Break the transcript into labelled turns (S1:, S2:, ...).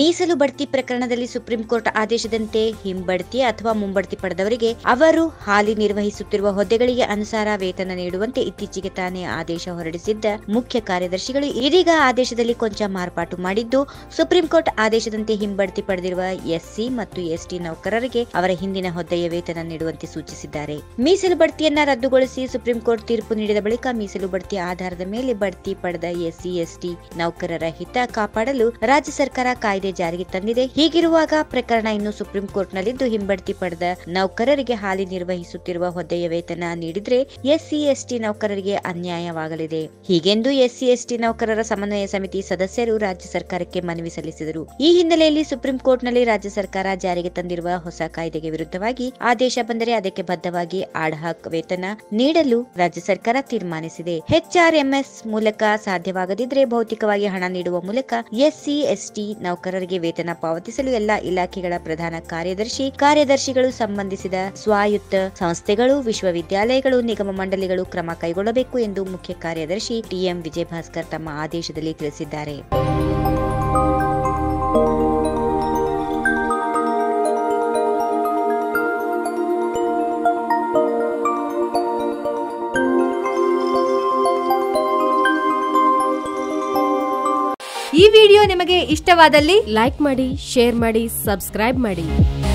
S1: ಮೀಸಲು ಬಡ್ತಿ ಪ್ರಕರಣದಲ್ಲಿ ಸುಪ್ರೀಂ ಕೋರ್ಟ್ ಆದೇಶದಂತೆ ಹಿಂಬಡ್ತಿ ಅಥವಾ ಮುಂಬಡ್ತಿ ಪಡೆದವರಿಗೆ ಅವರು ಹಾಲಿ ನಿರ್ವಹಿಸುತ್ತಿರುವ ಹುದ್ದೆಗಳಿಗೆ ಅನುಸಾರ ವೇತನ ನೀಡುವಂತೆ ಇತ್ತೀಚೆಗೆ ತಾನೇ ಆದೇಶ ಹೊರಡಿಸಿದ್ದ ಮುಖ್ಯ ಕಾರ್ಯದರ್ಶಿಗಳು ಇದೀಗ ಆದೇಶದಲ್ಲಿ ಕೊಂಚ ಮಾರ್ಪಾಟು ಮಾಡಿದ್ದು ಸುಪ್ರೀಂ ಕೋರ್ಟ್ ಆದೇಶದಂತೆ ಹಿಂಬಡ್ತಿ ಪಡೆದಿರುವ ಎಸ್ಸಿ ಮತ್ತು ಎಸ್ಟಿ ನೌಕರರಿಗೆ ಅವರ ಹಿಂದಿನ ಹುದ್ದೆಯ ವೇತನ ನೀಡುವಂತೆ ಸೂಚಿಸಿದ್ದಾರೆ ಮೀಸಲು ಬಡ್ತಿಯನ್ನ ರದ್ದುಗೊಳಿಸಿ ಸುಪ್ರೀಂ ಕೋರ್ಟ್ ತೀರ್ಪು ನೀಡಿದ ಬಳಿಕ ಮೀಸಲು ಬಡ್ತಿ ಆಧಾರದ ಮೇಲೆ ಬಡ್ತಿ ಪಡೆದ ಎಸ್ಸಿ ಎಸ್ಟಿ ನೌಕರರ ಹಿತ ಕಾಪಾಡಲು ರಾಜ್ಯ ಸರ್ಕಾರ ಕಾಯ್ದೆ ಜಾರಿಗೆ ತಂದಿದೆ ಹೀಗಿರುವಾಗ ಪ್ರಕರಣ ಇನ್ನು ಸುಪ್ರೀಂ ಕೋರ್ಟ್ನಲ್ಲಿದ್ದು ಹಿಂಬಡ್ತಿ ಪಡೆದ ನೌಕರರಿಗೆ ಹಾಲಿ ನಿರ್ವಹಿಸುತ್ತಿರುವ ಹುದ್ದೆಯ ವೇತನ ನೀಡಿದ್ರೆ ಎಸ್ಸಿ ಎಸ್ಟಿ ನೌಕರರಿಗೆ ಅನ್ಯಾಯವಾಗಲಿದೆ ಹೀಗೆಂದು ಎಸ್ಸಿ ಎಸ್ಟಿ ನೌಕರರ ಸಮನ್ವಯ ಸಮಿತಿ ಸದಸ್ಯರು ರಾಜ್ಯ ಸರ್ಕಾರಕ್ಕೆ ಮನವಿ ಸಲ್ಲಿಸಿದರು ಈ ಹಿನ್ನೆಲೆಯಲ್ಲಿ ಸುಪ್ರೀಂ ಕೋರ್ಟ್ನಲ್ಲಿ ರಾಜ್ಯ ಸರ್ಕಾರ ಜಾರಿಗೆ ತಂದಿರುವ ಹೊಸ ಕಾಯ್ದೆಗೆ ವಿರುದ್ಧವಾಗಿ ಆದೇಶ ಬಂದರೆ ಅದಕ್ಕೆ ಬದ್ಧವಾಗಿ ಆಡ್ಹಾಕ್ ವೇತನ ನೀಡಲು ರಾಜ್ಯ ಸರ್ಕಾರ ತೀರ್ಮಾನಿಸಿದೆ ಎಚ್ಆರ್ಎಂಎಸ್ ಮೂಲಕ ಸಾಧ್ಯವಾಗದಿದ್ರೆ ಭೌತಿಕವಾಗಿ ಹಣ ನೀಡುವ ಮೂಲಕ ಎಸ್ಸಿ ಎಸ್ಟಿ ನೌಕರರಿಗೆ ವೇತನ ಪಾವತಿಸಲು ಎಲ್ಲಾ ಇಲಾಖೆಗಳ ಪ್ರಧಾನ ಕಾರ್ಯದರ್ಶಿ ಕಾರ್ಯದರ್ಶಿಗಳು ಸಂಬಂಧಿಸಿದ ಸ್ವಾಯತ್ತ ಸಂಸ್ಥೆಗಳು ವಿಶ್ವವಿದ್ಯಾಲಯಗಳು ನಿಗಮ ಮಂಡಳಿಗಳು ಕ್ರಮ ಕೈಗೊಳ್ಳಬೇಕು ಎಂದು ಮುಖ್ಯ ಕಾರ್ಯದರ್ಶಿ ಟಿಎಂ ವಿಜಯಭಾಸ್ಕರ್ ತಮ್ಮ ಆದೇಶದಲ್ಲಿ ತಿಳಿಸಿದ್ದಾರೆ
S2: ಈ ವಿಡಿಯೋ ನಿಮಗೆ ಇಷ್ಟವಾದಲ್ಲಿ
S3: ಲೈಕ್ ಮಾಡಿ ಶೇರ್ ಮಾಡಿ ಸಬ್ಸ್ಕ್ರೈಬ್ ಮಾಡಿ